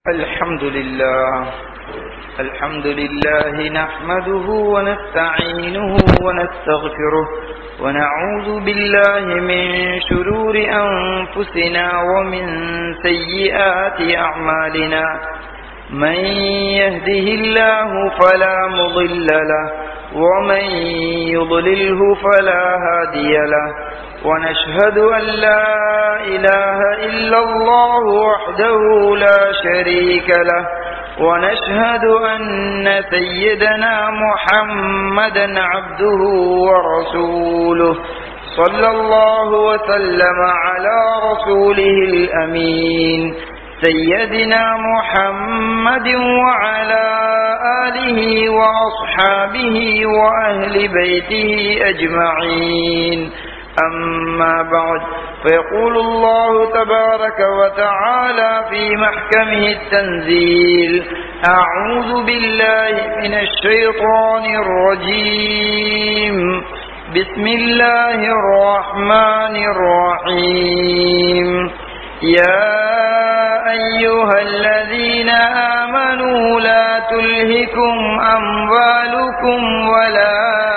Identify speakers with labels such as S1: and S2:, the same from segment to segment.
S1: الحمد لله الحمد لله نحمده ونستعينه ونستغفره ونعوذ بالله من شرور أنفسنا ومن سيئات أعمالنا من يهده الله فلا مضل له ومن يضلله فلا هادي له ونشهد أن لا إله إلا الله وحده لا شريك له ونشهد أن سيدنا محمدا عبده ورسوله صلى الله وسلم على رسوله الأمين سيدنا محمد وعلى آله وأصحابه وأهل بيته أجمعين أما بعد فيقول الله تبارك وتعالى في محكمه التنزيل أعوذ بالله من الشيطان الرجيم بسم الله الرحمن الرحيم يا أيها الذين آمنوا لا تلهكم أموالكم ولا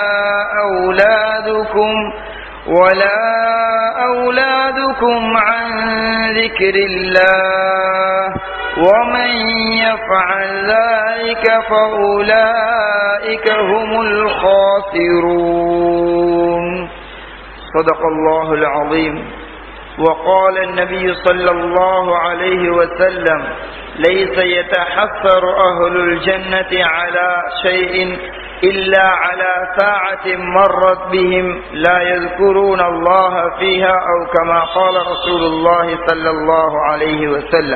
S1: أولادكم ولا أولادكم عن ذكر الله ومن يفعل ذلك فأولئك هم الخاسرون صدق الله العظيم وقال النبي صلى الله عليه وسلم ليس يتحسر أهل الجنة على شيء إلا على ساعة مرت بهم لا يذكرون الله فيها أو كما قال رسول الله صلى الله عليه وسلم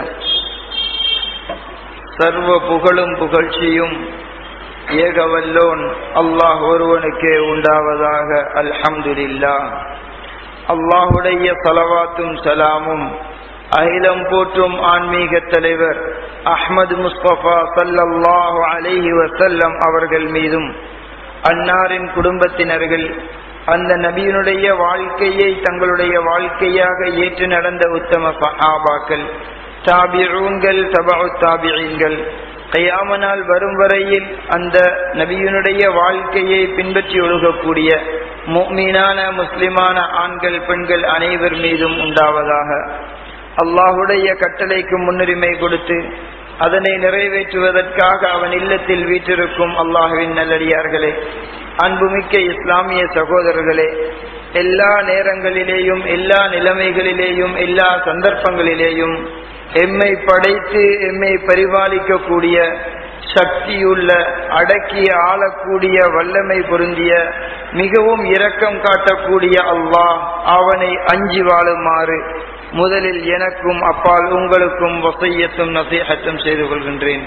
S1: சர்வ புகழும் புகழ்ச்சியும் ஏகவல்லோன் அல்லாஹ் ஒருவனுக்கே உண்டாவதாக அல்ஹம்துலில்லா அல்லாஹுடைய சலவாத்தும் சலாமும் அகிலம் போற்றும் ஆன்மீக தலைவர் அஹ்மது முஸ்தபா சல்லல்லாஹு அலைஹி வசல்லம் அவர்கள் மீதும் அன்னாரின் குடும்பத்தினர்கள் அந்த நபியினுடைய வாழ்க்கையை தங்களுடைய வாழ்க்கையாக ஏற்று நடந்த உத்தம சஹாபாக்கள் தாபிஊன்கள் தபு தாபியீன்கள் கையாமனால் வரும் வரையில் அந்த நபியினுடைய வாழ்க்கையை பின்பற்றி ஒழுகக்கூடிய மீனான முஸ்லிமான ஆண்கள் பெண்கள் அனைவர் மீதும் உண்டாவதாக அல்லாஹுடைய கட்டளைக்கு முன்னுரிமை கொடுத்து அதனை நிறைவேற்றுவதற்காக அவன் இல்லத்தில் வீற்றிருக்கும் அல்லாஹுவின் நல்லடியார்களே அன்புமிக்க இஸ்லாமிய சகோதரர்களே எல்லா நேரங்களிலேயும் எல்லா நிலைமைகளிலேயும் எல்லா சந்தர்ப்பங்களிலேயும் எம்மை படைத்து எம்மை பரிபாலிக்கக்கூடிய சக்தியுள்ள அடக்கி ஆளக்கூடிய வல்லமை பொருந்திய மிகவும் இரக்கம் காட்டக்கூடிய அல்லாஹ் அவனை அஞ்சி வாழுமாறு முதலில் எனக்கும் அப்பால் உங்களுக்கும் வசையத்தும் நசீகத்தும் செய்து கொள்கின்றேன்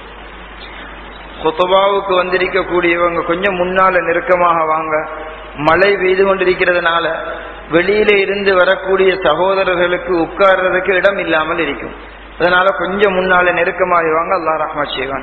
S1: கொத்தபாவுக்கு வந்திருக்கக்கூடியவங்க கொஞ்சம் முன்னால நெருக்கமாக வாங்க மழை பெய்து கொண்டிருக்கிறதுனால வெளியில இருந்து வரக்கூடிய சகோதரர்களுக்கு உட்கார்றதுக்கு இடம் இல்லாமல் இருக்கும் அதனால கொஞ்சம் முன்னால நெருக்கமாக வாங்க அல்லா ரஹ்மா செய்வான்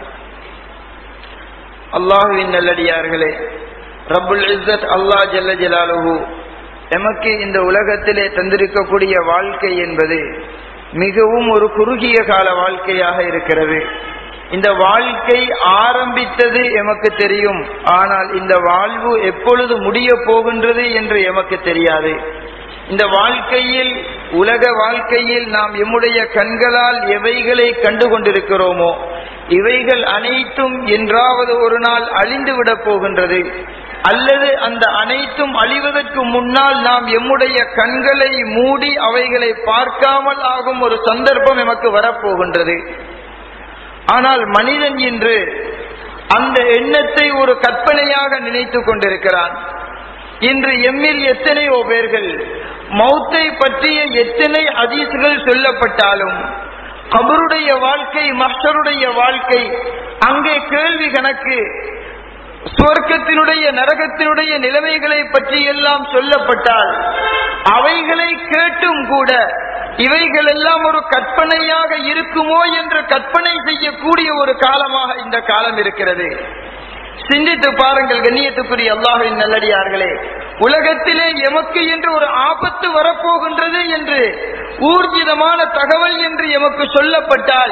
S1: அல்லாஹுவின் நல்லடியார்களே ரபுல் இஸ்ஸத் அல்லா ஜல்ல ஜலாலுஹூ எமக்கு இந்த உலகத்திலே தந்திருக்கக்கூடிய வாழ்க்கை என்பது மிகவும் ஒரு குறுகிய கால வாழ்க்கையாக இருக்கிறது இந்த வாழ்க்கை ஆரம்பித்தது எமக்கு தெரியும் ஆனால் இந்த வாழ்வு எப்பொழுது முடிய போகின்றது என்று எமக்கு தெரியாது இந்த வாழ்க்கையில் உலக வாழ்க்கையில் நாம் எம்முடைய கண்களால் எவைகளை கண்டு கொண்டிருக்கிறோமோ இவைகள் அனைத்தும் என்றாவது ஒரு நாள் அழிந்துவிடப் போகின்றது அல்லது அந்த அனைத்தும் அழிவதற்கு முன்னால் நாம் எம்முடைய கண்களை மூடி அவைகளை பார்க்காமல் ஆகும் ஒரு சந்தர்ப்பம் எமக்கு வரப்போகின்றது ஆனால் மனிதன் இன்று அந்த எண்ணத்தை ஒரு கற்பனையாக நினைத்து கொண்டிருக்கிறான் இன்று எம்மில் எத்தனையோ பேர்கள் மௌத்தை பற்றிய எத்தனை அதீசுகள் சொல்லப்பட்டாலும் கபருடைய வாழ்க்கை மஸ்டருடைய வாழ்க்கை அங்கே கேள்வி கணக்கு சுவர்க்கத்தினுடைய நரகத்தினுடைய நிலைமைகளை பற்றி எல்லாம் சொல்லப்பட்டால் அவைகளை கேட்டும் கூட இவைகள் எல்லாம் ஒரு கற்பனையாக இருக்குமோ என்று கற்பனை செய்யக்கூடிய ஒரு காலமாக இந்த காலம் இருக்கிறது சிந்தித்து பாருங்கள் கண்ணியத்துக்குரிய அல்லாஹின் நல்லடியார்களே உலகத்திலே எமக்கு என்று ஒரு ஆபத்து வரப்போகின்றது என்று ஊர்ஜிதமான தகவல் என்று எமக்கு சொல்லப்பட்டால்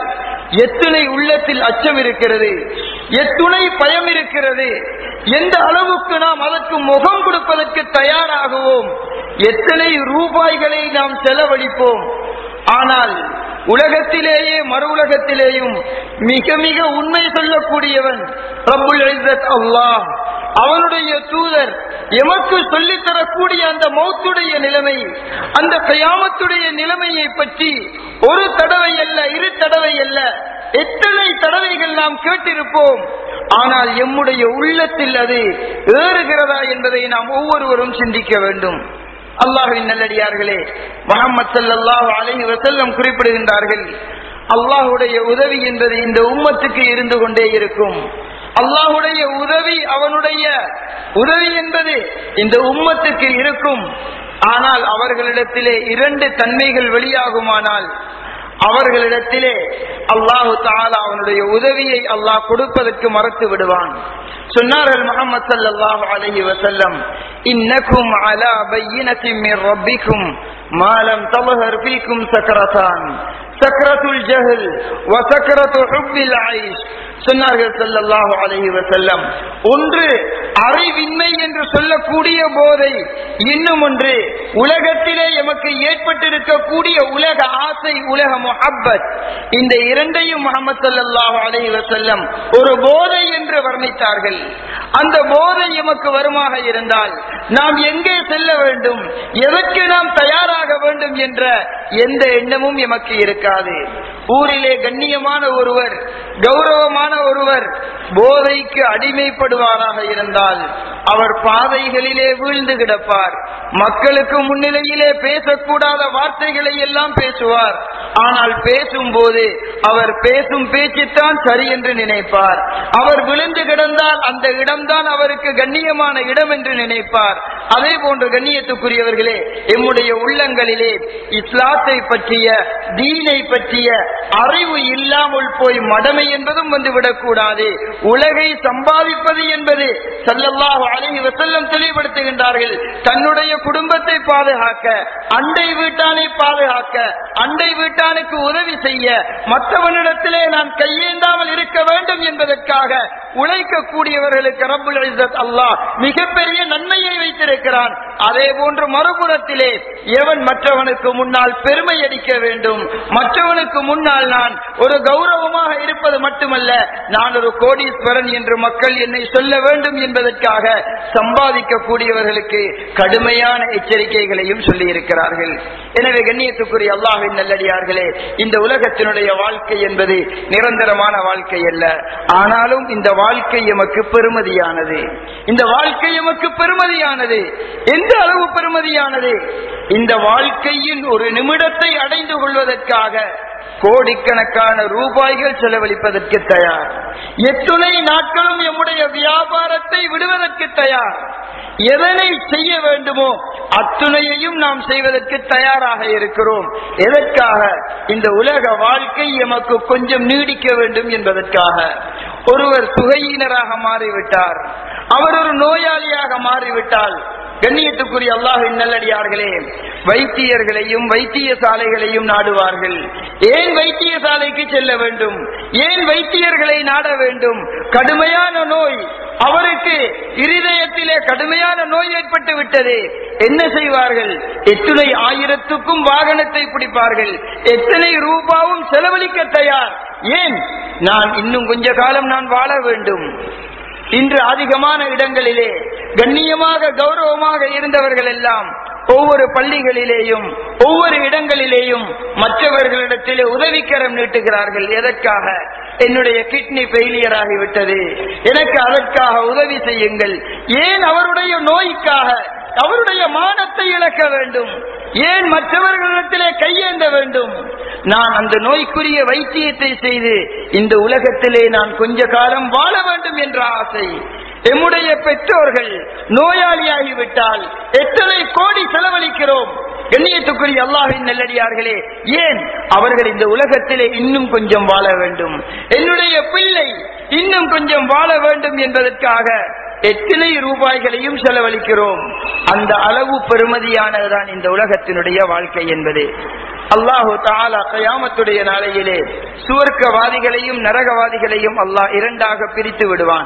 S1: எத்தனை உள்ளத்தில் அச்சம் இருக்கிறது எத்துணை பயம் இருக்கிறது எந்த அளவுக்கு நாம் அதற்கு முகம் கொடுப்பதற்கு தயாராகுவோம் எத்தனை ரூபாய்களை நாம் செலவழிப்போம் ஆனால் உலகத்திலேயே மறு உலகத்திலேயும் மிக மிக உண்மை சொல்லக்கூடியவன் ரப்புல் இஸ்ஸத் அல்லாஹ் அவனுடைய தூதர் எமக்கு சொல்லித் தரக்கூடிய அந்த மௌத்துடைய நிலைமை அந்த கயாமத்துடைய நிலைமையை பற்றி ஒரு தடவை அல்ல இரு தடவை அல்ல எத்தனை தடவைகள் நாம் கேட்டிருப்போம் ஆனால் எம்முடைய உள்ளத்தில் அது ஏறுகிறதா என்பதை நாம் ஒவ்வொருவரும் சிந்திக்க வேண்டும் அல்லாஹுவின் நல்லடியார்களே முகமது ஸல்லல்லாஹு அலைஹி வஸல்லம் குறிப்பிடுகின்றார்கள் அல்லாஹுடைய உதவி என்பது இந்த உம்மத்துக்கு இருந்து கொண்டே இருக்கும் அல்லாஹுடைய உதவி அவனுடைய உதவி என்பது இந்த உம்மத்துக்கு இருக்கும் ஆனால் அவர்களிடத்திலே இரண்டு தன்மைகள் வெளியாகுமானால் அவர்களிடத்திலே அல்லாஹு தாலா அவனுடைய உதவியை அல்லாஹ் கொடுப்பதற்கு மறத்து விடுவான் சொன்னார்கள் முகமது ஸல்லல்லாஹு அலைஹி வஸல்லம் இன்னக்கும் அலா பையினத்தின் மின் ரப்பிக்கும் ما لم تظهر فيكم سكرتان سكرة الجهل وسكرة حب العيش சொன்னார்கள் ஸல்லல்லாஹு அலைஹி வஸல்லம் ஒன்று அறிவின்மை என்று சொல்லக்கூடிய போதை இன்னும் ஒன்று உலகத்திலே எமக்கு ஏற்பட்டிருக்கக்கூடிய உலக ஆசை உலக முஹப்பத் இந்த இரண்டையும் முகமது ஸல்லல்லாஹு அலைஹி வஸல்லம் ஒரு போதை என்று வர்ணித்தார்கள் அந்த போதை எமக்கு வருமாக இருந்தால் நாம் எங்கே செல்ல வேண்டும் எதற்கு நாம் தயாராக வேண்டும் என்ற எந்த எண்ணமும் எமக்கு இருக்காது ஊரிலே கண்ணியமான ஒருவர் கௌரவமான ஒருவர் போதைக்கு அடிமைப்படுவாராக இருந்தால் அவர் பாதைகளிலே வீழ்ந்து கிடப்பார் மக்களுக்கு முன்னிலையிலே பேசக்கூடாத வார்த்தைகளை எல்லாம் பேசுவார் ஆனால் பேசும்போது அவர் பேசும் பேச்சுத்தான் சரி என்று நினைப்பார் அவர் விழுந்து கிடந்தால் அந்த இடம்தான் அவருக்கு கண்ணியமான இடம் என்று நினைப்பார் அதே போன்று கண்ணியத்துக்குரியவர்களே எம்முடைய உள்ளங்களிலே இஸ்லாத்தை பற்றிய தீனை பற்றிய அறிவு இல்லாமல் போய் மடமை என்பதும் வந்து விடக்கூடாது உலகை சம்பாதிப்பது என்பது சல்லல்லாஹு அலைஹி வஸல்லம் தெளிவுபடுத்துகின்றார்கள் தன்னுடைய குடும்பத்தை பாதுகாக்க அண்டை வீட்டானை பாதுகாக்க அண்டை வீட்டானுக்கு உதவி செய்ய மற்றவனிடத்திலே நான் கையேந்தாமல் இருக்க வேண்டும் என்பதற்காக உழைக்கக்கூடியவர்களுக்கு ரப்புல் இஸ்ஸத் அல்லாஹ் மிகப்பெரிய நன்மையை வைத்திருக்கிறான் அதே போன்று மறுபுறத்திலே எவன் மற்றவனுக்கு முன்னால் பெருமை அடிக்க வேண்டும் மற்றவனுக்கு முன்னால் நான் ஒரு கௌரவமாக இருப்பது மட்டுமல்ல நான் ஒரு கோடீஸ்வரன் என்று மக்கள் என்னை சொல்ல வேண்டும் என்பதற்காக சம்பாதிக்கக்கூடியவர்களுக்கு கடுமையான எச்சரிக்கைகளையும் சொல்லி இருக்கிறார்கள் எனவே கண்ணியத்துக்குரிய அல்லாஹின் நல்லடியார்களே இந்த உலகத்தினுடைய வாழ்க்கை என்பது நிரந்தரமான வாழ்க்கை அல்ல ஆனாலும் இந்த வாழ்க்கை எமக்கு பெருமதியானது இந்த வாழ்க்கை எமக்கு பெருமதியானது எந்த அளவு பெருமதியானது இந்த வாழ்க்கையின் ஒரு நிமிடத்தை அடைந்து கொள்வதற்காக கோடிக்கணக்கான ரூபாய்கள் செலவழிப்பதற்கு தயார் எத்துணை நாட்களும் எம்முடைய வியாபாரத்தை விடுவதற்கு தயார் எதனை செய்ய வேண்டுமோ அத்துணையையும் நாம் செய்வதற்கு தயாராக இருக்கிறோம் எதற்காக இந்த உலக வாழ்க்கை எமக்கு கொஞ்சம் நீடிக்க வேண்டும் என்பதற்காக ஒருவர் சுகையினராக மாறிவிட்டார் அவர் ஒரு நோயாளியாக மாறிவிட்டால் கண்ணியத்துக்குரிய அல்லாஹின் நல்லடியார்களே வைத்தியர்களையும் வைத்தியசாலைகளையும் நாடுவார்கள் ஏன் வைத்தியசாலைக்கு செல்ல வேண்டும் ஏன் வைத்தியர்களை நாட வேண்டும் கடுமையான நோய் அவருக்கு இருதயத்திலே கடுமையான நோய் ஏற்பட்டு விட்டது என்ன செய்வார்கள் எத்தனை ஆயிரத்துக்கும் வாகனத்தை பிடிப்பார்கள் எத்தனை ரூபாவும் செலவழிக்க தயார் ஏன் நான் இன்னும் கொஞ்ச காலம் நான் வாழ வேண்டும் இன்று அதிகமான இடங்களிலே கண்ணியமாக கௌரவமாக இருந்தவர்கள் எல்லாம் ஒவ்வொரு பள்ளிகளிலேயும் ஒவ்வொரு இடங்களிலேயும் மற்றவர்களிடத்திலே உதவிக்கரம் நீட்டுகிறார்கள் எதற்காக என்னுடைய கிட்னி ஃபெயிலியர் ஆகிவிட்டது எனக்கு அதற்காக உதவி செய்யுங்கள் ஏன் அவருடைய நோய்க்காக அவருடைய மானத்தை இழக்க வேண்டும் ஏன் மற்றவர்களிடத்திலே கையேந்த வேண்டும் நான் அந்த நோய்க்குரிய வைத்தியத்தை செய்து இந்த உலகத்திலே நான் கொஞ்ச காலம் வாழ வேண்டும் என்ற ஆசை எம்முடைய பெற்றோர்கள் நோயாளியாகிவிட்டால் எத்தனை கோடி செலவழிக்கிறோம் கண்ணியத்துக்குரிய அல்லாஹின் நல்லடியார்களே ஏன் அவர்கள் இந்த உலகத்திலே இன்னும் கொஞ்சம் வாழ வேண்டும் என்னுடைய பிள்ளை இன்னும் கொஞ்சம் வாழ வேண்டும் என்பதற்காக எத்தனை ரூபாய்களையும் செலவழிக்கிறோம் அந்த அளவு பெருமதியானதுதான் இந்த உலகத்தினுடைய வாழ்க்கை என்பது அல்லாஹு தாலா கயாமத்துடைய நாளையிலே சுவர்க்கவாதிகளையும் நரகவாதிகளையும் அல்லாஹ் இரண்டாக பிரித்து விடுவான்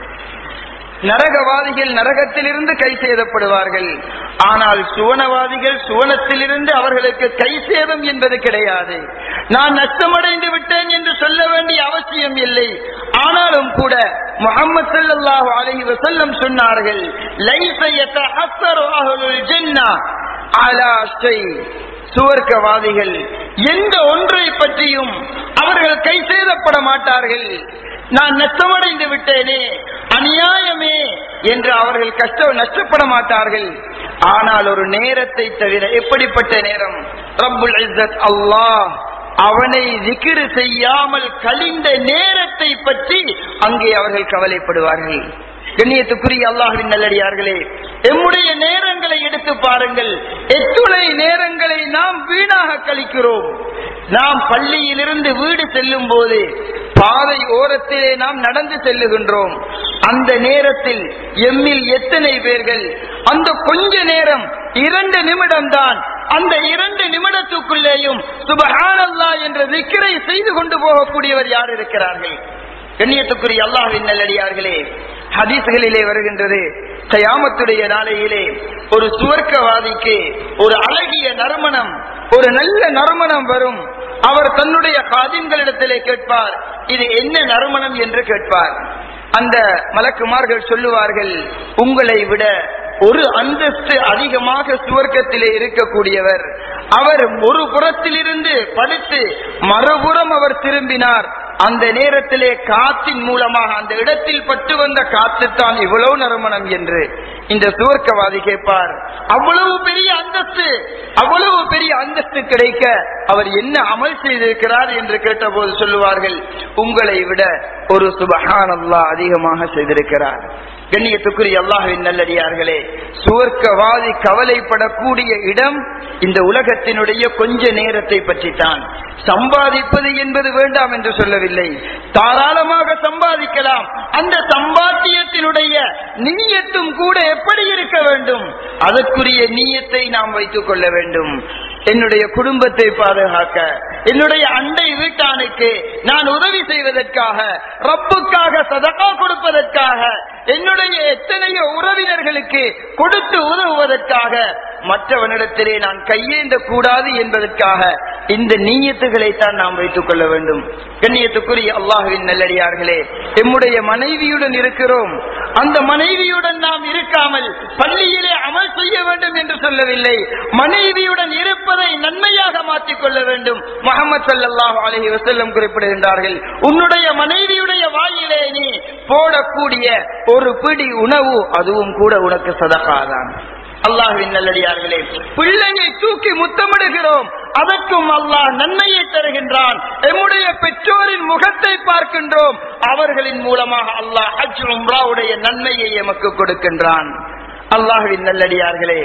S1: நரகவாதிகள் நரகத்திலிருந்து கை சேதப்படுவார்கள் ஆனால் சுவனவாதிகள் சுவனத்திலிருந்து அவர்களுக்கு கை சேதம் என்பது கிடையாது நான் நஷ்டமடைந்து விட்டேன் என்று சொல்ல வேண்டிய அவசியம் இல்லை ஆனாலும் கூட முகமது சல்லாஹூ அலஹி வசல்லம் சொன்னார்கள் லைஸ யதஅஸ்ஸரு அஹ்லுல் ஜன்னah அலா ஷை சுவர்க்கவாதிகள் எந்த ஒன்றை பற்றியும் அவர்கள் கை செய்தப்பட மாட்டார்கள் நான் நஷ்டமடைந்து விட்டேனே அநியாயமே என்று அவர்கள் கஷ்ட நஷ்டப்பட மாட்டார்கள் ஆனால் ஒரு நேரத்தை தவிர எப்படிப்பட்ட நேரம் ரப்புல் இஸ்ஸத் அல்லாஹ் அவனை திக்ரு செய்யாமல் கழிந்த நேரத்தை பற்றி அங்கே அவர்கள் கவலைப்படுவார்கள் கண்ணியத்துக்குரிய அல்லாஹின் நல்லடியார்களே எம்முடைய நேரங்களை எடுத்து பாருங்கள் எத்துணை நேரங்களை நாம் வீணாக கழிக்கிறோம் நாம் பள்ளியிலிருந்து வீடு செல்லும் போது பாதை ஓரத்திலே நாம் நடந்து செல்லுகின்றோம் அந்த நேரத்தில் எம்மில் எத்தனை பேர்கள் அந்த கொஞ்ச நேரம் இரண்டு நிமிடம் தான் அந்த இரண்டு நிமிடத்துக்குள்ளேயும் சுபஹானல்லா என்ற திக்கரை செய்து கொண்டு போகக்கூடியவர் யார் இருக்கிறார்கள் கண்ணியத்துக்குரிய அல்லாஹின் நல்லடியார்களே ஹதீஸ்களிலே வருகின்றது கயாமத்துடைய நாளையிலே ஒரு சுவர்க்கவாதிக்கு ஒரு அழகிய நறுமணம் ஒரு நல்ல நறுமணம் வரும் அவர் தன்னுடைய காதின்களிடத்திலே கேட்பார் இது என்ன நறுமணம் என்று கேட்பார் அந்த மலக்குமார்கள் சொல்லுவார்கள் உங்களை விட ஒரு அந்தஸ்து அதிகமாக சுவர்க்கத்திலே இருக்கக்கூடியவர் அவர் ஒரு புறத்திலிருந்து படுத்து மறுபுறம் அவர் திரும்பினார் அந்த நேரத்திலே காத்தின் மூலமாக அந்த இடத்தில் பட்டு வந்த காத்துத்தான் இவ்வளவு நறுமணம் என்று இந்த சுவர்க்கவாதி கேட்பார் அவ்வளவு பெரிய அந்தஸ்து அவ்வளவு பெரிய அந்தஸ்து கிடைக்க அவர் என்ன அமல் செய்திருக்கிறார் என்று கேட்டபோது சொல்லுவார்கள் உங்களை விட ஒரு சுபஹான் அல்லாஹ் அதிகமாக செய்திருக்கிறார் கண்ணியத்துக்குரிய அல்லாஹுவின் நல்லடியார்களே சுவர்க்கவாதி கவலைப்படக்கூடிய இடம் இந்த உலகத்தினுடைய கொஞ்ச நேரத்தை பற்றித்தான் சம்பாதிப்பது என்பது வேண்டாம் என்று சொல்லவில்லை தாராளமாக சம்பாதிக்கலாம் அந்த சம்பாத்தியத்தினுடைய நீயத்தும் கூட எப்படி இருக்க வேண்டும் அதற்குரிய நீயத்தை நாம் வைத்துக் கொள்ள வேண்டும் என்னுடைய குடும்பத்தை பாதுகாக்க என்னுடைய அண்டை வீட்டானுக்கு நான் உதவி செய்வதற்காக ரப்புக்காக சதகா கொடுப்பதற்காக என்னுடைய எத்தனையோ உறவினர்களுக்கு கொடுத்து உதவுவதற்காக மற்றவனிடத்திலே நான் கையேந்த கூடாது என்பதற்காக இந்த நீயத்துகளை தான் நாம் வைத்துக் கொள்ள வேண்டும் கண்ணியத்துக்குரிய அல்லாஹுவின் நல்லடியார்களே எம்முடைய மனைவியுடன் இருக்கிறோம் அந்த மனைவியுடன் நாம் இருக்காமல் பள்ளியிலே அமல் செய்ய வேண்டும் என்று சொல்லவில்லை மனைவியுடன் இருப்பதை நன்மையாக மாற்றிக் கொள்ள வேண்டும் முகமது சல்லாஹ் அலஹி வசல்லம் குறிப்பிடுகின்றார்கள் உன்னுடைய மனைவியுடைய வாயிலே நீ போடக்கூடிய ஒரு பிடி உணவு அதுவும் கூட உனக்கு சதகாதான் அல்லாஹுவின் நல்லடியார்களே பிள்ளையை தூக்கி முத்தமிடுகிறோம் அதற்கும் அல்லாஹ் நன்மையை தருகின்றான் எம்முடைய பெற்றோரின் முகத்தை பார்க்கின்றோம் அவர்களின் மூலமாக அல்லாஹ் ஹஜ் உம்ராவுடைய நன்மையை எமக்கு கொடுக்கின்றான் அல்லாஹுவின் நல்லடியார்களே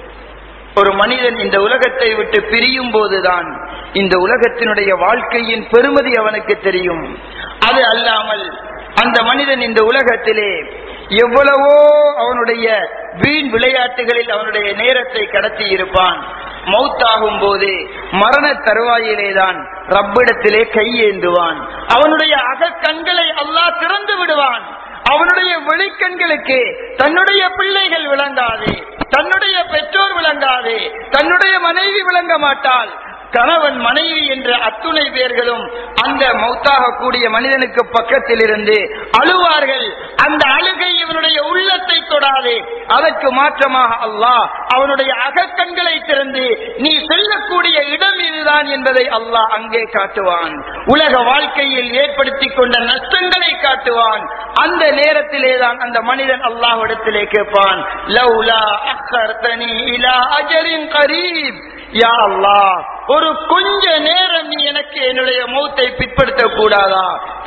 S1: ஒரு மனிதன் இந்த உலகத்தை விட்டு பிரியும் போதுதான் இந்த உலகத்தினுடைய வாழ்க்கையின் பெருமதி அவனுக்கு தெரியும் அது அல்லாமல் அந்த மனிதன் இந்த உலகத்திலே எவ்வளவோ அவனுடைய வீண் விளையாட்டுகளில் அவனுடைய நேரத்தை கடத்தி இருப்பான் மௌத்தாகும் போது மரண தருவாயிலேதான் ரப்பிடத்திலே கையேந்துவான் அவனுடைய அகக்கண்களை அல்லாஹ் திறந்து விடுவான் அவனுடைய வெளிக்கண்களுக்கு தன்னுடைய பிள்ளைகள் விளங்காது தன்னுடைய பெற்றோர் விளங்காது தன்னுடைய மனைவி விளங்க மாட்டாள் கணவன் மனைவி என்ற அத்துணை பேர்களும் அந்த மௌத்தாக கூடிய மனிதனுக்கு பக்கத்தில் இருந்து அழுவார்கள் அந்த அழுகை இவனுடைய உள்ளத்தை தொடாது அதற்கு மாற்றமாக அல்லாஹ் அவனுடைய அகக்கண்களை திறந்து நீ செல்லக்கூடிய இடம் இதுதான் என்பதை அல்லாஹ் அங்கே காட்டுவான் உலக வாழ்க்கையில் ஏற்படுத்தி கொண்ட நஷ்டங்களை காட்டுவான் அந்த நேரத்திலே தான் அந்த மனிதன் அல்லாஹ்விடத்திலே கேட்பான் லவ்லா அக்கர்தனி இலா அஜரின் கரீப் யா அல்லாஹ் ஒரு கொஞ்ச நேரம் நீ எனக்கு என்னுடைய மௌத்தை பிற்படுத்த கூடாதா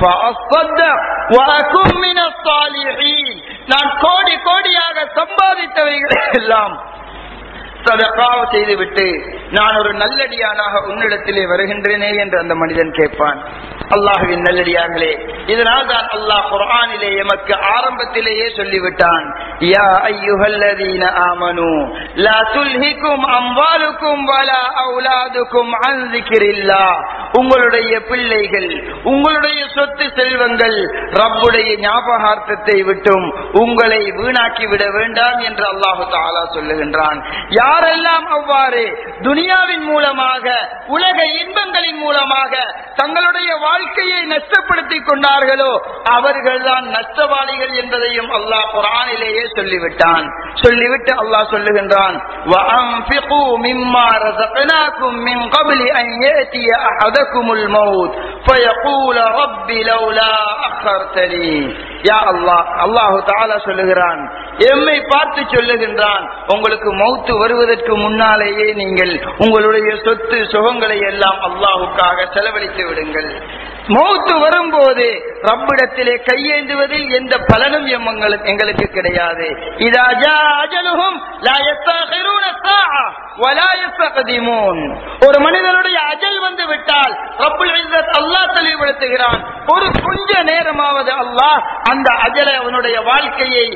S1: நான் கோடி கோடியாக சம்பாதித்தவைகளை எல்லாம் சதகாவ செய்துவிட்டு நான் ஒரு நல்லடியானாக உன்னிடத்திலே வருகின்றேனே என்று அந்த மனிதன் கேட்பான் அல்லாஹுவின் நல்லடியார்களே இதனால் தான் அல்லாஹ் குர்ஆனிலே எமக்கு ஆரம்பத்திலேயே சொல்லிவிட்டான் யா ஐயுஹல்லதீன ஆமனு லா துல்ஹிக்கும் அம்வாலுக்கும் வலா அவுலாதுக்கும் அன் ذிக்ரில்லாஹ் உங்களுடைய பிள்ளைகள் உங்களுடைய சொத்து செல்வங்கள் ரப்புடைய ஞாபகார்த்தத்தை விட்டும் உங்களை வீணாக்கி விட வேண்டாம் என்று அல்லாஹு தாலா சொல்லுகின்றான் யாரெல்லாம் அவ்வாறு துனியாவின் மூலமாக உலக இன்பங்களின் மூலமாக தங்களுடைய வாழ்க்கையை நஷ்டப்படுத்திக் கொண்டார்களோ அவர்கள்தான் நஷ்டவாளிகள் என்பதையும் அல்லாஹ் குரானிலேயே சொல்லிவிட்டான் சொல்லிவிட்டு அல்லாஹ் சொல்லுகின்றான் وَأَنفِقُوا مِمَّا رَزَقْنَاكُم مِّن قَبْلِ أَن يَأْتِيَ أَحَدَكُمُ الْمَوْتُ فَيَقُولَ رَبِّ لَوْلَا أَخَّرْتَنِي யா அல்லாஹ் அல்லாஹு தாலா சொல்லுகிறான் எம்மை பார்த்து சொல்லுகின்றான் உங்களுக்கு மௌத்து வருவதற்கு முன்னாலேயே நீங்கள் உங்களுடைய சொத்து சுகங்களை எல்லாம் அல்லாஹுக்காக செலவழித்து விடுங்கள் மௌத்து வரும்போது ரப்பிடத்திலே கையேந்துவதில் எந்த பலனும் எம்மங்களுக்கு- எங்களுக்கு கிடையாது இதா ஜா அஜலுஹும் லா யஸ்தகிரூன ஸாஅ வலா யஸ்தக்திமூன் ஒரு மனிதனுடைய அஜல் வந்து விட்டால் ரப்புல் இஸ்ஸத் அல்லாஹ் தெளிவுபடுத்துகிறான் ஒரு கொஞ்ச நேரமாவது அல்லாஹ் அந்த அஜலை அவனுடைய வாழ்க்கையை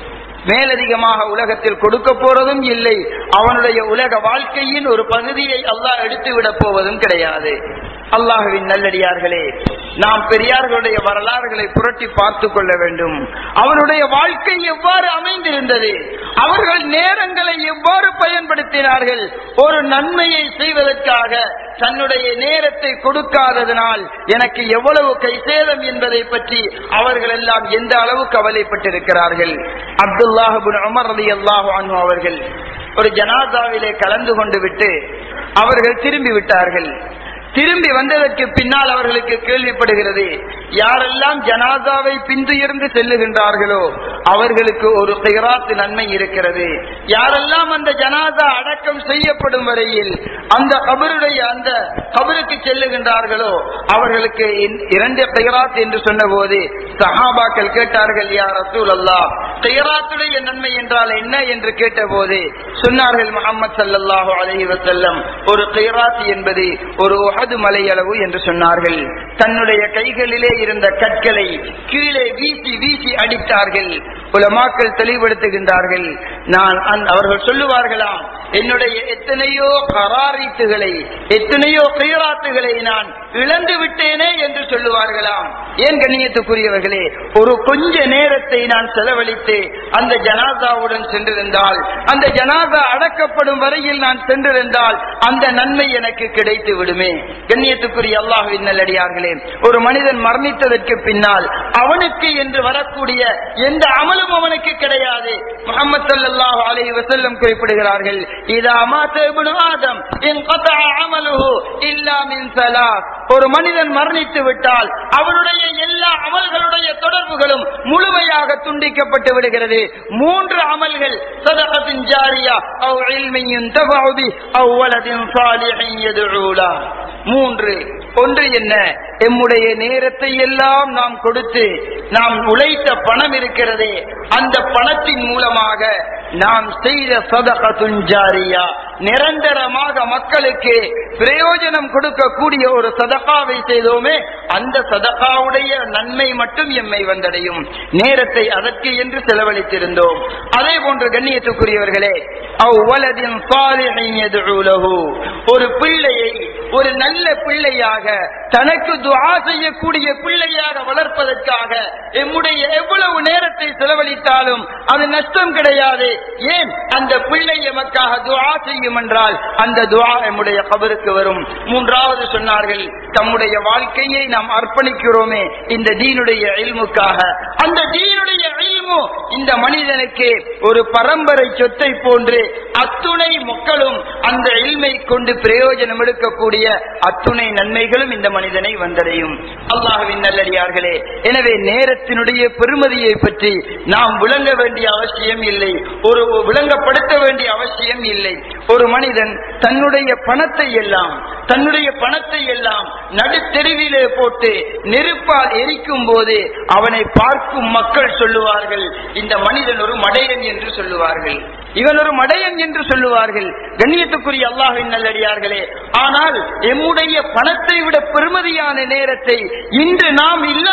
S1: மேலதிகமாக உலகத்தில் கொடுக்க போறதும் இல்லை அவனுடைய உலக வாழ்க்கையின் ஒரு பகுதியை அல்லாஹ் எடுத்து விட போவதும் கிடையாது அல்லாஹுவின் நல்லடியார்களே நாம் பெரியார்களுடைய வரலாறுகளை புரட்டி பார்த்து கொள்ள வேண்டும் அவருடைய வாழ்க்கை எவ்வாறு அமைந்திருந்தது அவர்கள் நேரங்களை எவ்வாறு பயன்படுத்தினார்கள் ஒரு நன்மையை செய்வதற்காக தன்னுடைய நேரத்தை கொடுக்காததனால் எனக்கு எவ்வளவு கைசேதம் என்பதை பற்றி அவர்கள் எல்லாம் எந்த அளவு கவலைப்பட்டிருக்கிறார்கள் அப்துல்லாஹின் உமர் அலி அல்லாஹு அன்ஹு அவர்கள் ஒரு ஜனாதாவிலே கலந்து கொண்டு விட்டு அவர்கள் திரும்பி விட்டார்கள் திரும்பி வந்ததற்கு பின்னால் அவர்களுக்கு கேள்விப்படுகிறது யாரெல்லாம் ஜனாதாவை பின்துயர்ந்து செல்லுகின்றார்களோ அவர்களுக்கு ஒரு கைராத்து நன்மை இருக்கிறது யாரெல்லாம் அந்த ஜனாதா அடக்கம் செய்யப்படும் வரையில் அந்த கபருடைய அந்த கபருக்கு செல்லுகின்றார்களோ அவர்களுக்கு இன்- இரண்டு கைராத் என்று சொன்னபோது சஹாபாக்கள் கேட்டார்கள் யார் ரசூல் அல்லாஹ் கைராத்துடைய நன்மை என்றால் என்ன என்று கேட்டபோது சொன்னார்கள் முகமது ஸல்லல்லாஹு அலைஹி வஸல்லம் ஒரு கைராத் என்பது ஒரு உஹது மலையளவு என்று சொன்னார்கள் தன்னுடைய கைகளிலே இருந்த கற்களை கீழே வீசி வீசி அடித்தார்கள் உலமாக்கள் தெளிவுபடுத்துகின்றார்கள் நான் அந்த- அவர்கள் சொல்லுவார்களாம் என்னுடைய எத்தனையோ கராரித்துகளை எத்தனையோ கைராத்துகளை நான் இழந்து விட்டேனே என்று சொல்லுவார்களாம் ஏன் கண்ணியத்துக்குரியவர்களே ஒரு கொஞ்ச நேரத்தை நான் செலவழித்து அந்த ஜனாதாவுடன் சென்றிருந்தால் அந்த ஜனாதா அடக்கப்படும் வரையில் நான் சென்றிருந்தால் அந்த நன்மை எனக்கு கிடைத்து விடுமே கண்ணியத்துக்குரிய அல்லாஹுவின் நல்லடியார்களே ஒரு மனிதன் மரணித்ததற்கு பின்னால் அவனுக்கு என்று வரக்கூடிய எந்த அமலும் அவனுக்கு கிடையாது முகமது ஸல்லல்லாஹு அலைஹி வஸல்லம் குறிப்பிடுகிறார்கள் இதா மாத இப்னு ஆதம் இன்கதா அமலுஹு இல்லா மின் ஸலாஸ் ஒரு மனிதன் மரணித்து விட்டால் அவனுடைய எல்லா அமல்களுடைய தொடர்புகளும் முழுமையாக துண்டிக்கப்பட்டு விடுகிறது மூன்று அமல்கள் சதகத்தின் ஜாரியா அவ் இல்மின் யுன்தஃபஉ பி அவ் வலதின் சாலிஹின் யதுஊ லஹ். மூன்று ஒன்று என்ன எம்முடைய நேரத்தை எல்லாம் நாம் கொடுத்து நாம் உழைத்த பணம் இருக்கிறதே அந்த பணத்தின் மூலமாக நாம் செய்த சதகத்துன் ஜாரியா நிரந்தரமாக மக்களுக்கு பிரயோஜனம் கொடுக்கக்கூடிய ஒரு சதகாவை செய்தோமே அந்த சதகாவுடைய நன்மை மட்டும் எம்மை வந்தடையும் நேரத்தை அதற்கு என்று செலவழித்திருந்தோம் அதே போன்று கண்ணியத்துக்குரியவர்களே அவ்வளதின் சாலிஹின் யதுஊ லஹு. ஒரு பிள்ளையை ஒரு நல்ல பிள்ளையாக தனக்கு துஆ செய்யக்கூடிய பிள்ளையாக வளர்ப்பதற்காக எம்முடைய எவ்வளவு நேரத்தை செலவழித்தாலும் அது நஷ்டம் கிடையாது ஏன் அந்த பிள்ளை எமக்காக துஆ செய்யும் என்றால் அந்த துஆ எம்முடைய கபருக்கு வரும் மூன்றாவது சொன்னார்கள் தம்முடைய வாழ்க்கையை நாம் அர்ப்பணிக்கிறோமே இந்த தீனுடைய இல்முக்காக அந்த தீனுடைய இல்மு இந்த மனிதனுக்கு ஒரு பரம்பரை சொத்தை போன்று அத்துணை மக்களும் அந்த இல்மை கொண்டு பிரயோஜனம் எடுக்கக்கூடிய அத்துணை நன்மைகளும் இந்த மனிதனை வந்தடையும் அல்லாஹ்வின் நல்லடியார்களே எனவே நேரத்தினுடைய பெருமதியை பற்றி நாம் விளங்க வேண்டிய அவசியம் இல்லை ஒரு விளங்கப்படுத்த வேண்டிய அவசியம் இல்லை ஒரு மனிதன் தன்னுடைய பணத்தை எல்லாம் தன்னுடைய பணத்தை எல்லாம் நடுத்தெருவிலே போட்டு நெருப்பால் எரிக்கும் போது அவனை பார்க்கும் மக்கள் சொல்லுவார்கள் இந்த மனிதன் ஒரு மடையன் என்று சொல்லுவார்கள் இவன் ஒரு மடையன் என்று சொல்லுவார்கள் கண்ணியத்துக்குரிய அல்லாஹின் நல்லடியார்களே ஆனால் எம்முடைய பணத்தை விட பெருமதியான நேரத்தை இன்று நாம் இல்லாமலாக்கி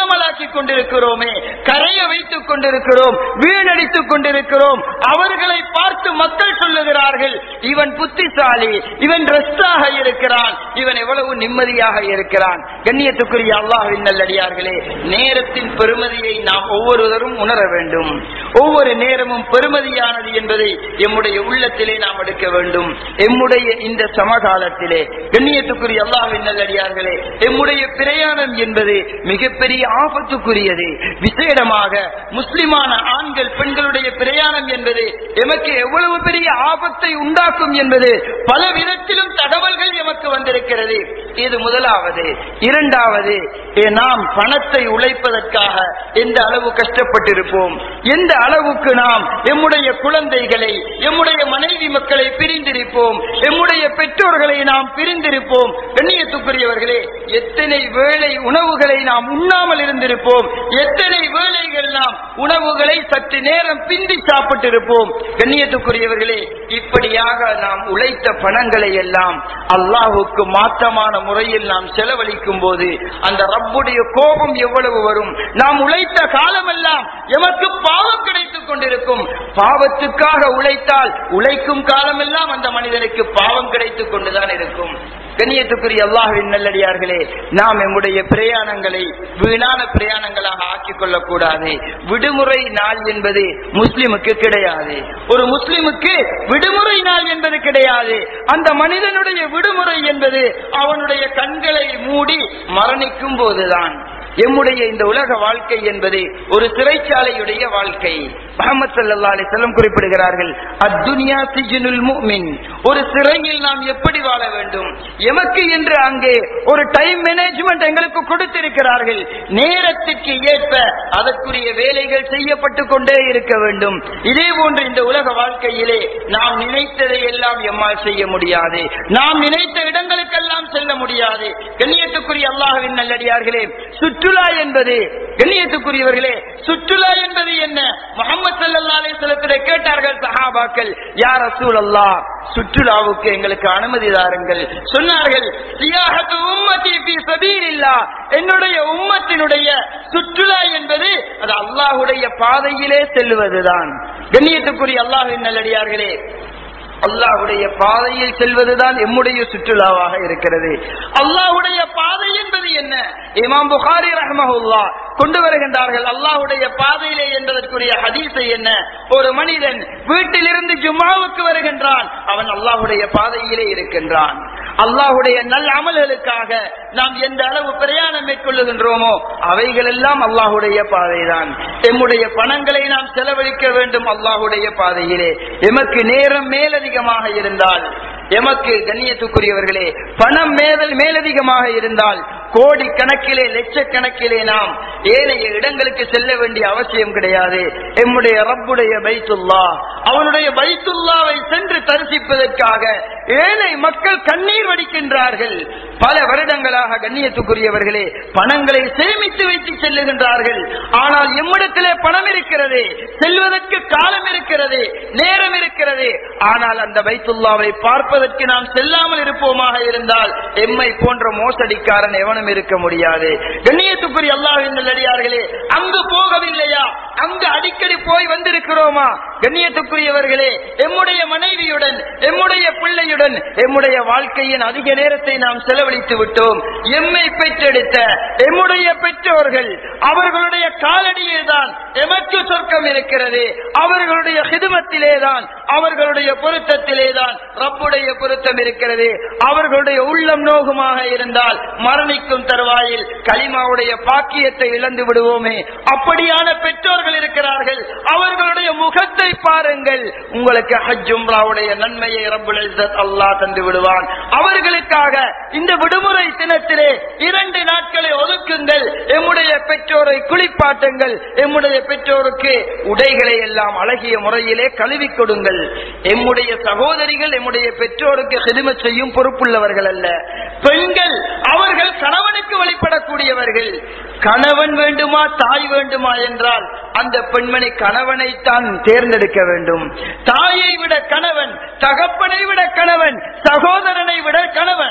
S1: பாழாக்கி கொண்டிருக்கிறோமே கரைய வைத்துக் கொண்டிருக்கிறோம் வீணடித்துக் கொண்டிருக்கிறோம் அவர்களை பார்த்து மக்கள் சொல்லுகிறார்கள் இவன் புத்திசாலி இவன் ரெஸ்டாக இருக்கிறான் இவன் எவ்வளவு நிம்மதியாக இருக்கிறான் கண்ணியத்துக்குரிய அல்லாஹின் நல்லடியார்களே நேரத்தின் பெருமதியை நாம் ஒவ்வொருவரும் உணர வேண்டும் ஒவ்வொரு நேரமும் பெருமதியானது என்பதை எம்முடைய உள்ளத்திலே நாம் எடுக்க வேண்டும் எம்முடைய இந்த சமகாலத்திலே கண்ணியத்துக்குரிய அல்லாஹின் நல்லடியார்களே எம்முடைய பிரயாணம் என்பது மிகப்பெரிய ஆபத்துக்குரியது விசேடமாக முஸ்லிமான ஆண்கள் பெண்களுடைய பிரயாணம் என்பது எமக்கு எவ்வளவு பெரிய ஆபத்தை உண்டாக்கும் என்பது பல விதத்திலும் தகவல்கள் எமக்கு வந்திருக்கிறது இது முதலாவது இரண்டாவது ஏ, நாம் பணத்தை உழைப்பதற்காக எந்த அளவு கஷ்டப்பட்டிருப்போம் எந்த அளவுக்கு நாம் எம்முடைய குழந்தைகளை எம்முடைய மனைவி மக்களை பிரிந்திருப்போம் எம்முடைய பெற்றோர்களை நாம் பிரிந்திருப்போம் கண்ணியத்துக்குரியவர்களே எத்தனை வேளை உணவுகளை நாம் உண்ணாமல் இருந்திருப்போம் எத்தனை வேளைகள் நாம் உணவுகளை சற்று நேரம் பிந்தி சாப்பிட்டிருப்போம் கண்ணியத்துக்குரியவர்களே இப்படியாக நாம் உழைத்த பணங்களை எல்லாம் அல்லாஹுக்கு மாற்றமான முறையில் நாம் செலவழிக்கும் போது அந்த ரப்புடைய கோபம் எவ்வளவு வரும் நாம் உழைத்த காலமெல்லாம் எமக்கு பாவம் கிடைத்துக் கொண்டிருக்கும் பாவத்துக்காக உழைத்தால் உழைக்கும் காலமெல்லாம் அந்த மனிதனுக்கு பாவம் கிடைத்துக் கொண்டுதான் இருக்கும் கண்ணியத்துக்குரிய அல்லாஹ்வின் நல்லடியார்களே நாம் நம்முடைய பிரயாணங்களை வீணான பிரயாணங்களாக ஆக்கிக் கொள்ளக்கூடாது விடுமுறை நாள் என்பது முஸ்லிமுக்கு கிடையாது ஒரு முஸ்லிமுக்கு விடுமுறை நாள் என்பது கிடையாது அந்த மனிதனுடைய விடுமுறை என்பது அவனுடைய கண்களை மூடி மரணிக்கும் போதுதான் எம்முடைய இந்த உலக வாழ்க்கை என்பது ஒரு சிறைச்சாலையுடைய வாழ்க்கை முகமது சல்லா அலிசல்லம் குறிப்பிடுகிறார்கள் அத்துனியா சிஜினுல் முஃமின் ஒரு சிறையில் நாம் எப்படி வாழ வேண்டும் எமக்கு என்று அங்கே ஒரு டைம் மேனேஜ்மெண்ட் எங்களுக்கு கொடுத்திருக்கிறார்கள் நேரத்திற்கு ஏற்ப அதற்குரிய வேலைகள் செய்யப்பட்டு கொண்டே இருக்க வேண்டும் இதே போன்று இந்த உலக வாழ்க்கையிலே நாம் நினைத்ததை எல்லாம் எம்மால் செய்ய முடியாது நாம் நினைத்த இடங்களுக்கெல்லாம் செல்ல முடியாது கண்ணியத்துக்குரிய அல்லாஹ்வின் நல்லடியார்களே சுற்றுலா என்பது கண்ணியத்துக்குரியவர்களே சுற்றுலா என்பது என்ன முகமது சல்லா அலிஸ்லத்திலே கேட்டார்கள் சஹாபாக்கள் யார் ரசூல் அல்லாஹ் சுற்றுலாவுக்கு எங்களுக்கு அனுமதி தாருங்கள் சொன்னார்கள் சியாஹத்து உம்மதி ஃபீ சபீலில்லாஹ் என்னுடைய உம்மத்தினுடைய சுற்றுலா என்பது அது அல்லாஹ்வுடைய பாதையிலே செல்வதுதான் கண்ணியத்துக்குரிய அல்லாஹ்வின் நல்லடியார்களே அல்லாஹ்வுடைய பாதையில் செல்வதுதான் எம்முடைய சுற்றுலாவாக இருக்கிறது அல்லாஹ்வுடைய பாதை என்பது என்ன இமாம் புகாரி ரஹ்மஹுல்லா கொண்டு வருகின்றார்கள் அல்லாஹ்வுடைய பாதையிலே என்பதற்குரிய ஹதீஸை என்ன ஒரு மனிதன் வீட்டிலிருந்து ஜும்மாவுக்கு வருகின்றான் அவன் அல்லாஹ்வுடைய பாதையிலே இருக்கின்றான் அல்லாஹ்வுடைய நல்ல அமல்களுக்காக நாம் எந்த அளவு பிரயாணம் மேற்கொள்ளுகின்றோமோ அவைகள் எல்லாம் அல்லாஹ்வுடைய பாதைதான் எம்முடைய பணங்களை நாம் செலவழிக்க வேண்டும் அல்லாஹ்வுடைய பாதையிலே எமக்கு நேரம் மேலதிகமாக இருந்தால் எமக்கு கண்ணியத்துக்குரியவர்களே பணம் மேதல் மேலதிகமாக இருந்தால் கோடி கணக்கிலே லட்சக்கணக்கிலே நாம் ஏனைய இடங்களுக்கு செல்ல வேண்டிய அவசியம் கிடையாது எம்முடைய ரப்புடைய பைத்துல்லா அவனுடைய பைத்துல்லாவை சென்று தரிசிப்பதற்காக ஏழை மக்கள் கண்ணீர் வடிக்கின்றார்கள் பல வருடங்களாக கண்ணியத்துக்குரியவர்களே பணங்களை சேமித்து வைத்து செல்லுகின்றார்கள் ஆனால் எம்மிடத்திலே பணம் இருக்கிறது செல்வதற்கு காலம் இருக்கிறது நேரம் இருக்கிறது ஆனால் அந்த பைத்துல்லாவை பார்ப்பதற்கு நாம் செல்லாமல் இருப்போமாக இருந்தால் எம்மை போன்ற மோசடிக்காரன் எவனும் இருக்க முடியாது கண்ணியத்துக்குரிய அல்லாஹின் நல்லடியார்களே அங்கு போகவில்லையா அங்கு அடிக்கடி போய் வந்திருக்கிறோமா கண்ணியத்துக்குரியவர்களே எம்முடைய மனைவியுடன் எம்முடைய பிள்ளையுடன் எம்முடைய வாழ்க்கையின் அதிக நேரத்தை நாம் செலவழித்து விட்டோம் எம்மை பெற்றெடுத்த எம்முடைய பெற்றோர்கள் அவர்களுடைய காலடியில் தான் எமக்கு சொர்க்கம் இருக்கிறது அவர்களுடைய ஹிதுமத்திலே தான் அவர்களுடைய பொருத்தத்திலே தான் ரப்புடைய பொருத்தம் இருக்கிறது அவர்களுடைய உள்ளம் நோகுமாக இருந்தால் மரணிக்கும் தருவாயில் கலிமாவுடைய பாக்கியத்தை இழந்து விடுவோமே அப்படியான பெற்றோர்கள் இருக்கிறார்கள் அவர்களுடைய முகத்தை பாருங்கள் உங்களுக்கு ஹஜ் உம்ராவுடைய நன்மையை ரப்புல் இஸ்ஸத் அல்லாஹ் தந்து விடுவான் அவர்களுக்காக இந்த விடுமுறை தினத்திலே இரண்டு நாட்களை ஒதுக்குங்கள் எம்முடைய பெற்றோரை குளிப்பாட்டுங்கள் எம்முடைய பெற்றோருக்கு உடைகளை எல்லாம் அழகிய முறையிலே கழுவி கொடுங்கள் எம்முடைய சகோதரிகள் எம்முடைய பெற்றோருக்கு ஹிதுமத் செய்யும் பொறுப்புள்ளவர்கள் அல்ல பெண்கள் அவர்கள் கணவனுக்கு வழிபடக்கூடியவர்கள் கணவன் வேண்டுமா தாய் வேண்டுமா என்றால் அந்த பெண்மணி கணவனைத்தான் தேர்ந்தெடுக்க வேண்டும் தாயை விட கணவன் தகப்பனை விட கணவன் சகோதரனை விட கணவன்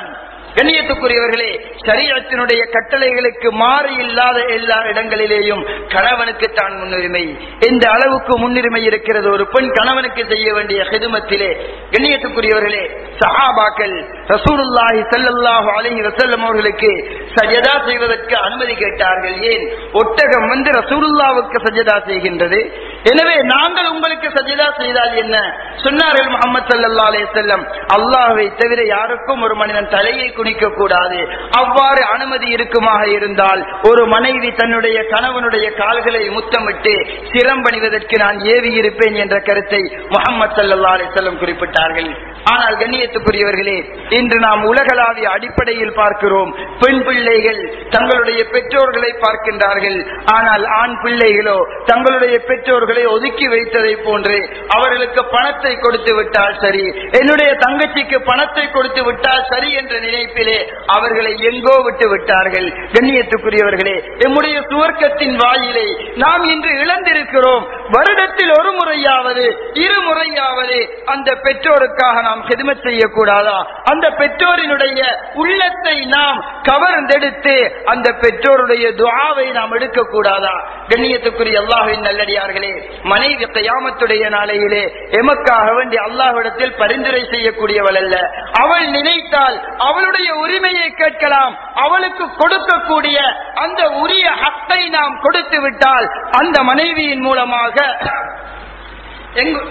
S1: கண்ணியத்துக்குரியவர்களே சரீரத்தினுடைய கட்டளைகளுக்கு மாறு இல்லாத எல்லா இடங்களிலேயும் கணவனுக்கு தான் முன்னுரிமை எந்த அளவுக்கு முன்னுரிமை இருக்கிறது ஒரு பெண் கணவனுக்கு செய்ய வேண்டிய ஹிதுமத்திலே கண்ணியத்துக்குரியவர்களே சஹாபாக்கள் ரசூலுல்லாஹி ஸல்லல்லாஹு அலைஹி வஸல்லம் அவர்களுக்கு சஜதா செய்வதற்கு அனுமதி கேட்டார்கள் ஏன் ஒட்டகம் வந்து ரசூலுல்லாவுக்கு சஜதா செய்கின்றது எனவே நாங்கள் உங்களுக்கு சஜதா செய்தால் என்ன சொன்னார்கள் முகமது சல்லா அலே செல்லம் அல்லாஹை தவிர யாருக்கும் ஒரு மனிதன் தலையை குனிக்க கூடாது அவ்வாறு அனுமதி இருக்குமாக இருந்தால் ஒரு மனைவி தன்னுடைய கணவனுடைய கால்களை முத்தமிட்டு சிரம்பணிவதற்கு நான் ஏவி இருப்பேன் என்ற கருத்தை முகமது சல்லா அலே செல்லம் குறிப்பிட்டார்கள் ஆனால் கண்ணியத்துக்குரியவர்களே இன்று நாம் உலகளாவிய அடிப்படையில் பார்க்கிறோம் பெண் பிள்ளைகள் தங்களுடைய பெற்றோர்களை பார்க்கின்றார்கள் ஆனால் ஆண் பிள்ளைகளோ தங்களுடைய பெற்றோர்களை ஒதுக்கி வைத்ததை போன்று அவர்களுக்கு பணத்தை கொடுத்து விட்டால் சரி என்னுடைய தங்கச்சிக்கு பணத்தை கொடுத்து விட்டால் சரி என்ற நினைப்பிலே அவர்களை எங்கோ விட்டு விட்டார்கள் கண்ணியத்துக்குரியவர்களே எம்முடைய சுவர்க்கத்தின் வாயிலை நாம் இன்று இழந்திருக்கிறோம் வருடத்தில் ஒரு முறையாவது இருமுறையாவது அந்த பெற்றோருக்காக நாம் ஹெதுமத் செய்யக்கூடாதா அந்த பெற்றோரினுடைய உள்ளத்தை நாம் கவர்ந்தெடுத்து அந்த பெற்றோருடைய துவாவை நாம் எடுக்கக்கூடாதா கண்ணியத்துக்குரிய அல்லாஹின் நல்லடியார்களே மனைவி கயாமத்துடைய நாளையிலே எமக்காக வேண்டி அல்லாஹ்விடத்தில் பரிந்துரை செய்யக்கூடியவள் அல்ல அவள் நினைத்தால் அவளுடைய உரிமையை கேட்கலாம் அவளுக்கு கொடுக்கக்கூடிய அந்த உரிய ஹத்தை நாம் கொடுத்து விட்டால் அந்த மனைவியின் மூலமாக எங்கு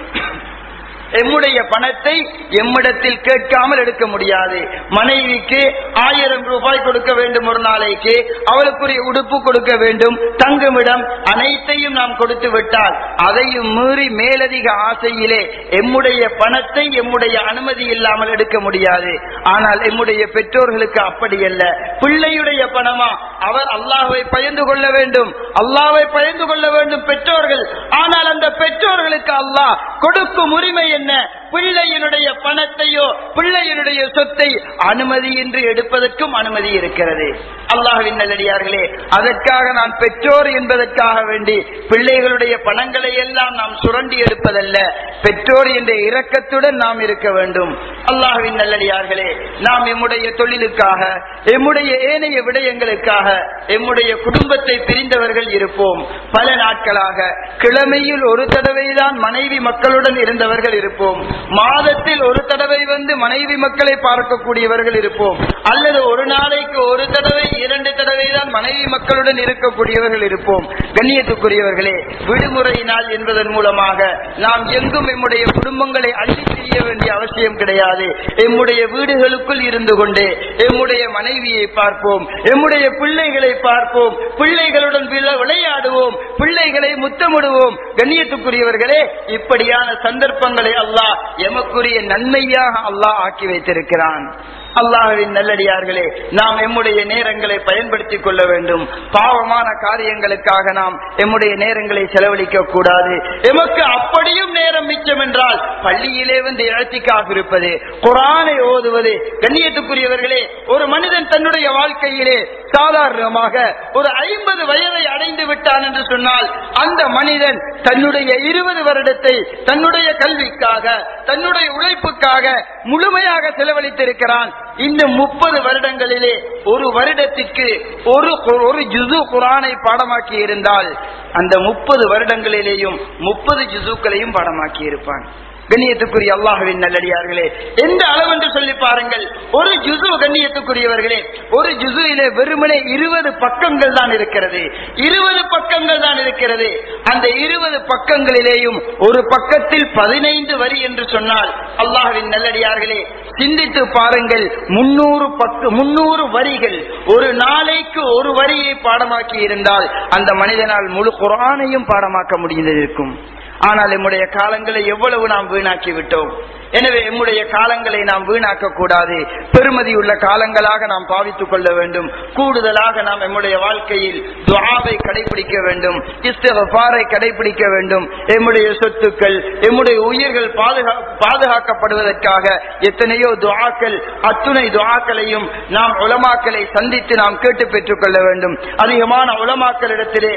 S1: எம்முடைய பணத்தை எம்மிடத்தில் கேட்காமல் எடுக்க முடியாது மனைவிக்கு ஆயிரம் ரூபாய் கொடுக்க வேண்டும் ஒரு நாளைக்கு அவளுக்குரிய உடுப்பு கொடுக்க வேண்டும் தங்குமிடம் அனைத்தையும் நாம் கொடுத்து விட்டால் அதையும் மீறி மேலதிக ஆசையிலே எம்முடைய பணத்தை எம்முடைய அனுமதி இல்லாமல் எடுக்க முடியாது ஆனால் எம்முடைய பெற்றோர்களுக்கு அப்படி அல்ல பிள்ளையுடைய பணமா அவர் அல்லாஹ்வை பயந்து கொள்ள வேண்டும் அல்லாஹ்வை பயந்து கொள்ள வேண்டும் பெற்றோர்கள் ஆனால் அந்த பெற்றோர்களுக்கு அல்லாஹ் கொடுக்கும் உரிமை என்ன பிள்ளையினுடைய பணத்தையோ பிள்ளையினுடைய சொத்தை அனுமதியின்றி எடுப்பதற்கும் அனுமதி இருக்கிறது அல்லாஹ்வின் நல்லடியார்களே அதற்காக நான் பெற்றோர் என்பதற்காக வேண்டி பிள்ளைகளுடைய பணங்களை எல்லாம் நாம் சுரண்டி எடுப்பதல்ல பெற்றோர் என்ற இரக்கத்துடன் நாம் இருக்க வேண்டும் அல்லாஹ்வின் நல்லடியார்களே நாம் எம்முடைய தொழிலுக்காக எம்முடைய ஏனைய விடயங்களுக்காக எம்முடைய குடும்பத்தை பிரிந்தவர்கள் இருப்போம் பல நாட்களாக கிழமையில் ஒரு தடவைதான் மனைவி மக்களுடன் இருந்தவர்கள் இருப்போம் மாதத்தில் ஒரு தடவை வந்து மனைவி மக்களை பார்க்கக்கூடியவர்கள் இருப்போம் அல்லது ஒரு நாளைக்கு ஒரு தடவை இரண்டு தடவை தான் மனைவி மக்களுடன் இருக்கக்கூடியவர்கள் இருப்போம் கண்ணியத்துக்குரியவர்களே விடுமுறை நாள் என்பதன் மூலமாக நாம் எங்கும் எம்முடைய குடும்பங்களை அள்ளி செய்ய வேண்டிய அவசியம் கிடையாது எம்முடைய வீடுகளுக்குள் இருந்து கொண்டு எம்முடைய மனைவியை பார்ப்போம் எம்முடைய பிள்ளைகளை பார்ப்போம் பிள்ளைகளுடன் விள- விளையாடுவோம் பிள்ளைகளை முத்தமிடுவோம் கண்ணியத்துக்குரியவர்களே இப்படியான சந்தர்ப்பங்களை அல்லாஹ் எமக்குரிய நன்மையாக அல்லாஹ் ஆக்கி வைத்திருக்கிறான் அல்லாஹ்வின் நல்லடியார்களே நாம் எம்முடைய நேரங்களை பயன்படுத்திக் கொள்ள வேண்டும் பாவமான காரியங்களுக்காக நாம் எம்முடைய நேரங்களை செலவழிக்க கூடாது எமக்கு அப்படியும் நேரம் மிச்சம் என்றால் பள்ளியிலே வந்து இழத்திக்காக இருப்பது குரானை ஓதுவது கண்ணியத்துக்குரியவர்களே ஒரு மனிதன் தன்னுடைய வாழ்க்கையிலே சாதாரணமாக ஒரு ஐம்பது வயதை அடைந்து விட்டான் என்று சொன்னால் அந்த மனிதன் தன்னுடைய இருபது வருடத்தை தன்னுடைய கல்விக்காக தன்னுடைய உழைப்புக்காக முழுமையாக செலவழித்திருக்கிறான் இந்த முப்பது வருடங்களிலே ஒரு வருடத்திற்கு ஒரு கு- ஒரு ஜுசு குரானை பாடமாக்கி இருந்தால் அந்த முப்பது வருடங்களிலேயும் முப்பது ஜுசுக்களையும் பாடமாக்கி இருப்பான் கண்ணியத்துக்குரிய அல்லாஹுவின் நல்லடியார்களே எந்த அளவு என்று சொல்லி பாருங்கள் ஒரு ஜுசு கண்ணியத்துக்குரியவர்களே ஒரு ஜுசுவிலே வெறுமனே இருபது பக்கங்கள் தான் இருக்கிறது இருபது பக்கங்கள் தான் இருக்கிறது அந்த இருபது பக்கங்களிலேயும் ஒரு பக்கத்தில் பதினைந்து வரி என்று சொன்னால் அல்லாஹுவின் நல்லடியார்களே சிந்தித்து பாருங்கள் முன்னூறு பக்க முன்னூறு வரிகள் ஒரு நாளைக்கு ஒரு வரியை பாடமாக்கி இருந்தால் அந்த மனிதனால் முழு குரானையும் பாடமாக்க முடிந்திருக்கும் ஆனால் எம்முடைய காலங்களை எவ்வளவு நாம் வீணாக்கி விட்டோம் எனவே எம்முடைய காலங்களை நாம் வீணாக்க கூடாது பெருமதியுள்ள காலங்களாக நாம் பாவித்துக் கொள்ள வேண்டும் கூடுதலாக நாம் எம்முடைய வாழ்க்கையில் துஆவை கடைபிடிக்க வேண்டும் இஸ்திஃபாரை கடைபிடிக்க வேண்டும் எம்முடைய சொத்துக்கள் எம்முடைய உயிர்கள் பாதுகா பாதுகாக்கப்படுவதற்காக எத்தனையோ துஆக்கள் அத்துணை துஆக்களையும் நாம் உலமாக்களை சந்தித்து நாம் கேட்டு பெற்றுக் கொள்ள வேண்டும் அதிகமான உலமாக்களிடத்திலே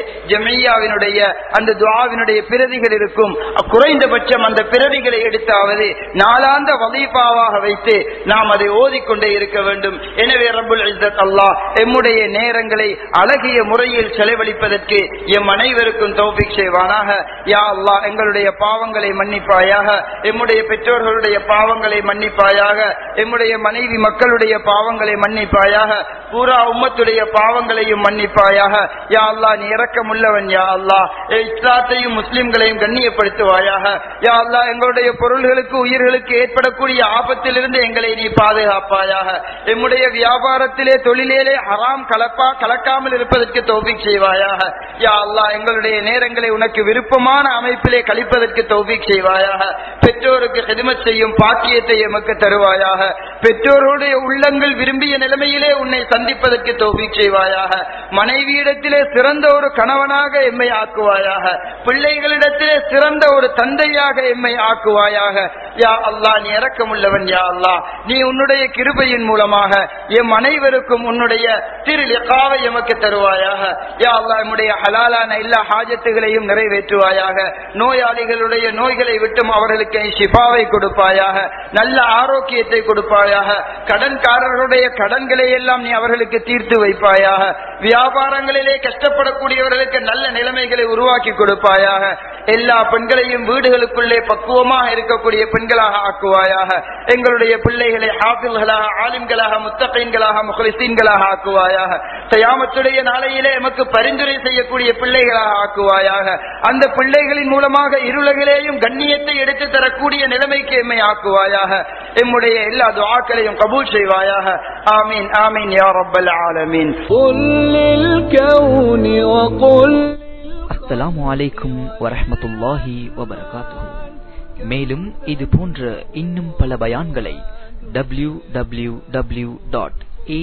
S1: ஜமையாவினுடைய அந்த துஆவினுடைய பிரதிகள் இருக்கும் குறைந்தபட்சம் அந்த பிரதிகளை எடுத்தாவது நாளாந்த வதீபாவாக வைத்து நாம் அதை ஓதிக்கொண்டே இருக்க வேண்டும் எனவே ரப்புல் இஸ்ஸத் அல்லாஹ் எம்முடைய நேரங்களை அழகிய முறையில் செலவழிப்பதற்கு எம் அனைவருக்கும் தௌபிக் செய்வானாக யா அல்லாஹ் எங்களுடைய பாவங்களை மன்னிப்பாயாக எம்முடைய பெற்றோர்களுடைய பாவங்களை மன்னிப்பாயாக எம்முடைய மனைவி மக்களுடைய பாவங்களை மன்னிப்பாயாக பூரா உம்மத்துடைய பாவங்களையும் மன்னிப்பாயாக யா அல்லாஹ் நீ இரக்கமுள்ளவன் யா அல்லாஹ் இஸ்லாத்தையும் முஸ்லிம்களையும் கண்ணியப்படுத்துவாயாக யா அல்லாஹ் எங்களுடைய பொருள்களுக்கு உயிர்களுக்கு ஏற்படக்கூடிய ஆபத்திலிருந்து எங்களை நீ பாதுகாப்பாயாக எம்முடைய வியாபாரத்திலே தொழிலேலே ஹராம் கலப்பா கலக்காமல் இருப்பதற்கு தௌபிக் செய்வாயாக யா அல்லாஹ் எங்களுடைய நேரங்களை உனக்கு விருப்பமான அமைப்பிலே கழிப்பதற்கு தௌபிக் செய்வாயாக பெற்றோருக்கு ஹிதமத் செய்யும் பாக்கியத்தை எமக்கு தருவாயாக பெற்றோருடைய உள்ளங்கள் விரும்பிய நிலைமையிலே உன்னை சந்திப்பதற்கு தௌபிக் செய்வாயாக மனைவியிடத்திலே சிறந்த ஒரு கணவனாக எம்மை ஆக்குவாயாக பிள்ளைகளிடத்திலே சிறந்த ஒரு தந்தையாக எம்மை ஆக்குவாயாக யா அல்லாஹ் நீ இறக்கமுள்ளவன் யா அல்லாஹ் நீ உன்னுடைய கிருபையின் மூலமாக எம் அனைவருக்கும் உன்னுடைய திரு லிகாவை எமக்கு தருவாயாக யா அல்லாஹ் எம்முடைய ஹலாலான எல்லா ஹாஜத்துகளையும் நிறைவேற்றுவாயாக நோயாளிகளுடைய நோய்களை விட்டும் அவர்களுக்கு நீ ஷிஃபாவை கொடுப்பாயாக நல்ல ஆரோக்கியத்தை கொடுப்பாயாக கடன்காரர்களுடைய கடன்களை எல்லாம் நீ அவர்களுக்கு தீர்த்து வைப்பாயாக வியாபாரங்களிலே கஷ்டப்படக்கூடியவர்களுக்கு நல்ல நிலைமைகளை உருவாக்கி கொடுப்பாயாக எல்லா பெண்களையும் வீடுகளுக்குள்ளே பக்குவமாக இருக்கக்கூடிய பெண்களாக ஆக்குவாயாக எங்களுடைய பிள்ளைகளை ஹாஃபில்களாக ஆலிம்களாக முத்தகைன்களாக முகலிசீன்களாக ஆக்குவாயாக தயாமத்துடைய நாளையிலே எமக்கு பரிந்துரை செய்யக்கூடிய பிள்ளைகளாக ஆக்குவாயாக அந்த பிள்ளைகளின் மூலமாக இருளகிலேயும் கண்ணியத்தை எடுத்து தரக்கூடிய நிலைமைக்கு எம்மை ஆக்குவாயாக எம்முடைய எல்லா துஆக்களையும் கபூல் செய்வாயாக ஆமீன் ஆமீன் யா ரப்பல் ஆலமீன்
S2: قل للكون وقل
S3: அஸ்ஸலாமு அலைக்கும் வரஹ்மத்துல்லாஹி வபரகாத்துஹு மேலும் இது போன்ற இன்னும் பல பயான்களை W W W dot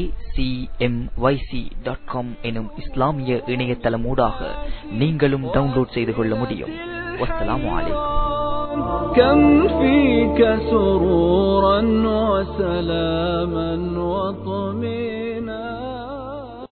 S3: dot com எனும் இஸ்லாமிய இணையதளமூடாக நீங்களும் டவுன்லோட் செய்து கொள்ள முடியும் வஸ்ஸலாமு அலைக்கும்
S2: كم فيك سرورا وسلاما وطمئنا